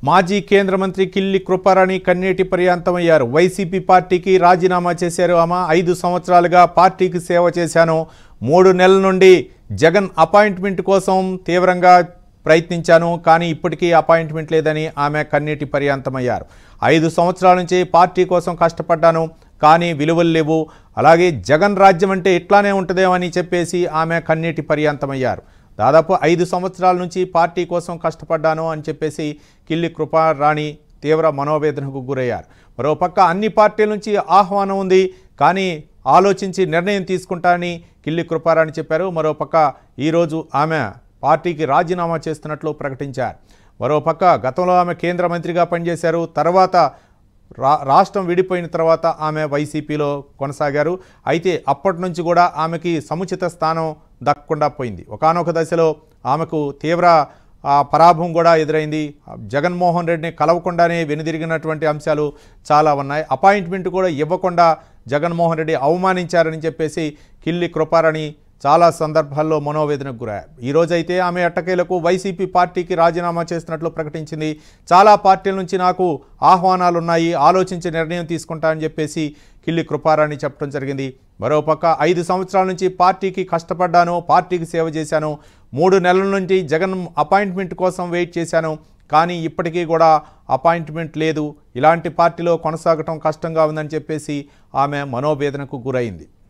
మాజీ కేంద్ర మంత్రి కిల్లి కృపారాణి కన్నీటి పర్యాంతమయ్యారు వైసీపీ పార్టీకి రాజీనామా చేశారు ఆమె ఐదు సంవత్సరాలుగా పార్టీకి సేవ చేశాను మూడు నెలల నుండి జగన్ అపాయింట్మెంట్ కోసం తీవ్రంగా ప్రయత్నించాను కానీ ఇప్పటికీ అపాయింట్మెంట్ లేదని ఆమె కన్నీటి పర్యాంతమయ్యారు ఐదు సంవత్సరాల నుంచి పార్టీ కోసం కష్టపడ్డాను కానీ విలువలు లేవు అలాగే జగన్ రాజ్యం అంటే ఇట్లానే ఉంటుందేమో అని చెప్పేసి ఆమె కన్నీటి పర్యాంతమయ్యారు దాదాపు ఐదు సంవత్సరాల నుంచి పార్టీ కోసం కష్టపడ్డాను అని చెప్పేసి కిల్లి కృపారాణి తీవ్ర మనోవేదనకు గురయ్యారు మరోపక్క అన్ని పార్టీల నుంచి ఆహ్వానం ఉంది కానీ ఆలోచించి నిర్ణయం తీసుకుంటానని కిల్లి కృపారాణి చెప్పారు మరోపక్క ఈరోజు ఆమె పార్టీకి రాజీనామా చేస్తున్నట్లు ప్రకటించారు మరోపక్క గతంలో ఆమె కేంద్ర మంత్రిగా పనిచేశారు తర్వాత రా రాష్ట్రం విడిపోయిన తర్వాత ఆమె వైసీపీలో కొనసాగారు అయితే అప్పటి నుంచి కూడా ఆమెకి సముచిత స్థానం దక్కకుండా పోయింది ఒకానొక దశలో ఆమెకు తీవ్ర ఆ, పరాభవం కూడా ఎదురైంది జగన్మోహన్ రెడ్డిని కలవకుండానే వెనుదిరిగినటువంటి అంశాలు చాలా ఉన్నాయి అపాయింట్మెంట్ కూడా ఇవ్వకుండా జగన్మోహన్ రెడ్డి అవమానించారని చెప్పేసి కిల్లి కృపారని చాలా సందర్భాల్లో మనోవేదనకు గురయ్యారు ఈ రోజైతే ఆమె అట్టకేలకు వైసీపీ పార్టీకి రాజీనామా చేస్తున్నట్లు ప్రకటించింది చాలా పార్టీల నుంచి నాకు ఆహ్వానాలు ఉన్నాయి ఆలోచించి నిర్ణయం తీసుకుంటానని చెప్పేసి కిల్లి కృపారాణి చెప్పడం జరిగింది మరోపక్క ఐదు సంవత్సరాల నుంచి పార్టీకి కష్టపడ్డాను పార్టీకి సేవ చేశాను మూడు నెలల నుంచి జగన్ అపాయింట్మెంట్ కోసం వెయిట్ చేశాను కానీ ఇప్పటికీ కూడా అపాయింట్మెంట్ లేదు ఇలాంటి పార్టీలో కొనసాగటం కష్టంగా ఉందని చెప్పేసి ఆమె మనోవేదనకు గురైంది